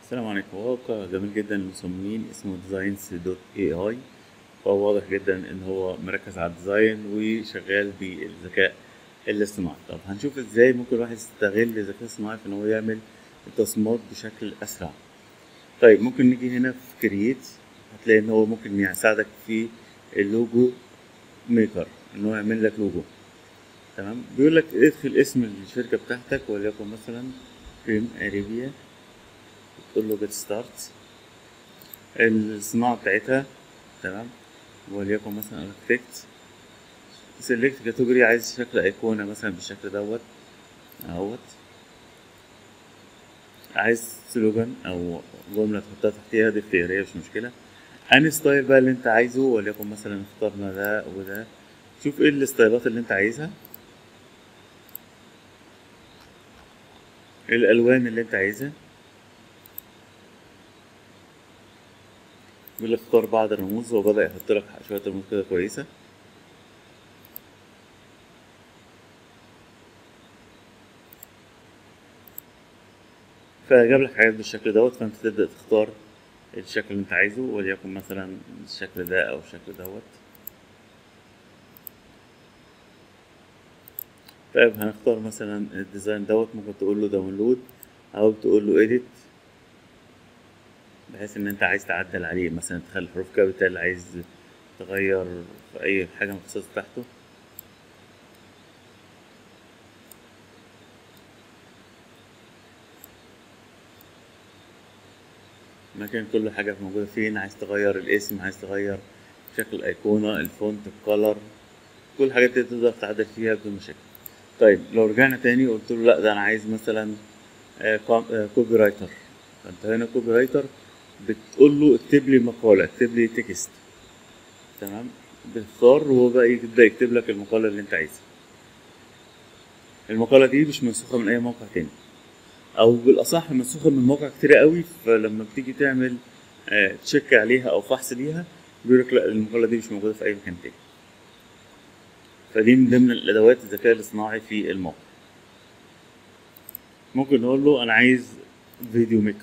السلام عليكم موقع جميل جدا للمصممين اسمه ديزاينز دوت اي اي فهو واضح جدا ان هو مركز على الديزاين وشغال بالذكاء الاصطناعي طب هنشوف ازاي ممكن الواحد يستغل الذكاء الاصطناعي في ان هو يعمل التصميمات بشكل اسرع طيب ممكن نيجي هنا في كرييت هتلاقي ان هو ممكن يساعدك في اللوجو ميكر ان هو يعمل لك لوجو تمام بيقول لك ادخل اسم الشركه بتاعتك وليكن مثلا بريم اريبيا تقول له جيت ستارت الصناعه بتاعتها تمام وليكن مثلا اركتكت سيلكت كاتيجوري عايز شكل ايقونه مثلا بالشكل دوت اهوت عايز سلوجان او جمله تحطها تحتيها دي اختياريه مش مشكله انهي ستايل بقى اللي انت عايزه وليكن مثلا اخترنا ده وده شوف ايه الستايلات اللي انت عايزها الالوان اللي انت عايزها بيقول لك اختار بعض الرموز هو بدأ يحط لك شوية رموز كده كويسة فجاب لك حاجات بالشكل دوت فانت تبدأ تختار الشكل اللي انت عايزه وليكن مثلا الشكل ده او الشكل دوت طيب هنختار مثلا الديزاين دوت ممكن تقول له داونلود او تقول له اديت بحيث ان انت عايز تعدل عليه مثلا تخلي حروف كابيتال عايز تغير في اي حاجه مخصصه تحته مكان كل حاجه موجوده فين عايز تغير الاسم عايز تغير شكل الايقونه الفونت الكولر كل الحاجات دي تقدر تعدل فيها بدون مشاكل طيب لو رجعنا تاني وقلت له لا ده انا عايز مثلا كوبي رايتر فانت هنا كوبي رايتر بتقول له اكتب لي مقالة اكتب لي تكست تمام بتختار وهو بقى يبدأ يكتب لك المقالة اللي انت عايزها المقالة دي مش منسوخة من أي موقع تاني أو بالأصح منسوخة من مواقع كتيرة قوي فلما بتيجي تعمل آه تشيك عليها أو فحص ليها بيقول لك لا المقالة دي مش موجودة في أي مكان تاني فدي من ضمن الأدوات الذكاء الاصطناعي في الموقع ممكن نقول له أنا عايز فيديو ميكر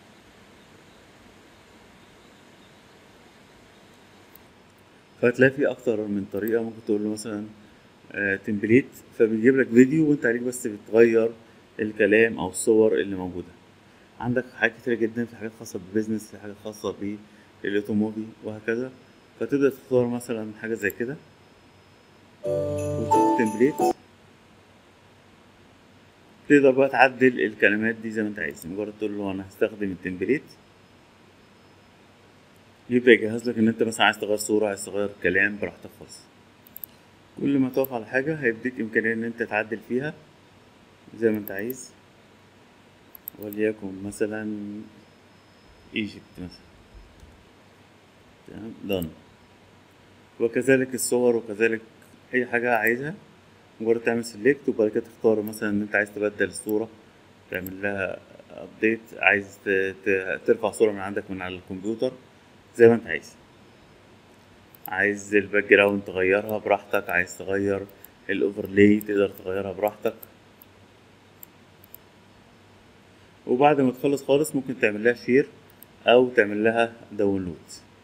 فهتلاقي في اكتر من طريقه ممكن تقول له مثلا آه تمبليت فبيجيب لك فيديو وانت عليك بس بتغير الكلام او الصور اللي موجوده عندك حاجات كتير جدا في حاجات خاصه بالبيزنس في حاجات خاصه بالاوتوموبيل وهكذا فتبدا تختار مثلا حاجه زي كده وتحط تمبليت تقدر بقى تعدل الكلمات دي زي ما انت عايز مجرد تقول له انا هستخدم التمبليت يبدأ يجهز لك إن أنت مثلا عايز تغير صورة عايز تغير كلام براحتك خالص كل ما تقف على حاجة هيديك إمكانية إن أنت تعدل فيها زي ما أنت عايز وليكن مثلا ايجيبت مثلا تمام دون وكذلك الصور وكذلك أي حاجة عايزها مجرد تعمل سيلكت وبعد كده تختار مثلا إن أنت عايز تبدل الصورة تعمل لها ابديت عايز ترفع صورة من عندك من على الكمبيوتر زي ما انت عايز عايز الباك جراوند تغيرها براحتك عايز تغير الاوفرلاي تقدر تغيرها براحتك وبعد ما تخلص خالص ممكن تعمل لها شير او تعمل لها داونلود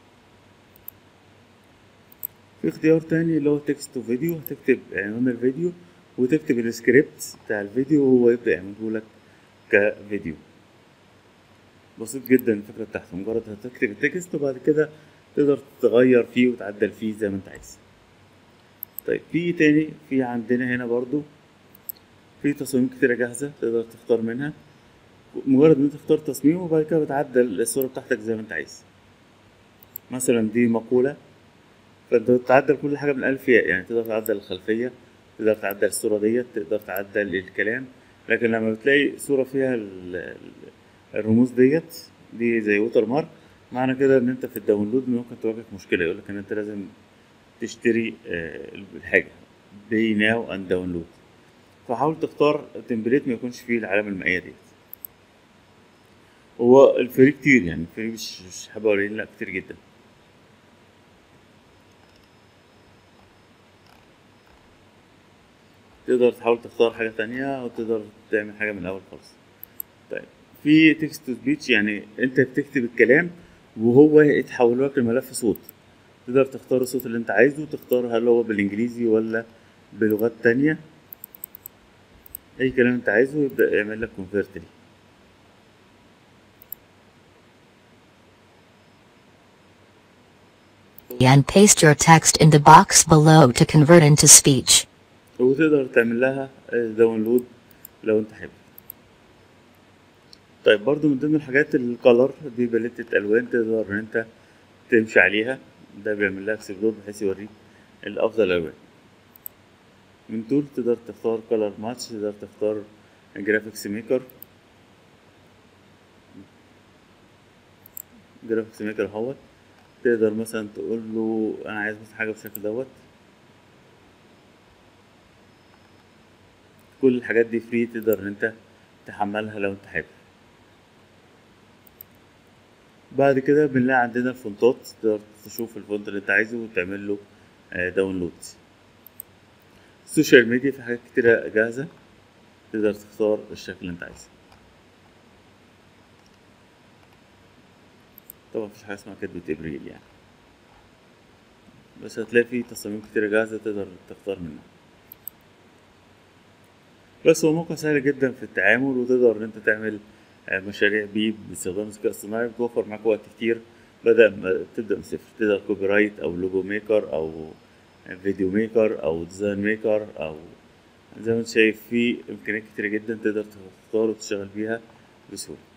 في اختيار تاني اللي هو تكست وفيديو هتكتب عنوان الفيديو وتكتب السكريبت بتاع الفيديو وهو يبدأ يعمله لك كفيديو بسيط جدا الفكره بتاعته مجرد هتكتب التكست وبعد كده تقدر تغير فيه وتعدل فيه زي ما انت عايز طيب في تاني في عندنا هنا برضو في تصاميم كتيرة جاهزة تقدر تختار منها مجرد ان انت تختار تصميم وبعد كده بتعدل الصورة بتاعتك زي ما انت عايز مثلا دي مقولة فانت بتعدل كل حاجة من الألف ياء يعني تقدر تعدل الخلفية تقدر تعدل الصورة ديت تقدر تعدل الكلام لكن لما بتلاقي صورة فيها الرموز ديت دي زي ووتر مارك معنى كده ان انت في الداونلود ممكن تواجهك مشكله يقول لك ان انت لازم تشتري الحاجه باي ناو اند داونلود فحاول تختار تمبليت ما يكونش فيه العلامه المائيه ديت هو الفري كتير يعني الفري مش مش حبه قليلين لا كتير جدا تقدر تحاول تختار حاجه تانية او تقدر تعمل حاجه من الاول خالص طيب في تكست تو سبيتش يعني انت بتكتب الكلام وهو يتحول لك الملف صوت تقدر تختار الصوت اللي انت عايزه تختار هل هو بالانجليزي ولا بلغات تانية اي كلام انت عايزه يبدأ يعمل لك كونفيرت ليه and paste your text in the box below to convert into speech. وتقدر تعمل لها داونلود لو انت حابب طيب برضو من ضمن الحاجات الكالر دي باليتة الوان تقدر ان انت تمشي عليها ده بيعمل لها اكسبلور بحيث يوريك الافضل الالوان من دول تقدر تختار كالر ماتش تقدر تختار جرافيكس ميكر جرافيكس ميكر اهوت تقدر مثلا تقول له انا عايز بس حاجه بالشكل دوت كل الحاجات دي فري تقدر ان انت تحملها لو انت حابب بعد كده بنلاقي عندنا الفونتات تقدر تشوف الفونت اللي انت عايزه وتعمل له داونلود السوشيال ميديا في حاجات كتيرة جاهزة تقدر تختار الشكل اللي انت عايزه طبعا مفيش حاجة اسمها كاتبة ابريل يعني بس هتلاقي في تصاميم كتيرة جاهزة تقدر تختار منها بس هو موقع سهل جدا في التعامل وتقدر ان انت تعمل مشاريع بيه باستخدام الذكاء الصناعي بتوفر معاك وقت كتير بدل ما تبدأ من صفر تقدر كوبي رايت او لوجو ميكر او فيديو ميكر او ديزاين ميكر او زي ما انت شايف في امكانيات كتيرة جدا تقدر تختار وتشتغل بيها بسهولة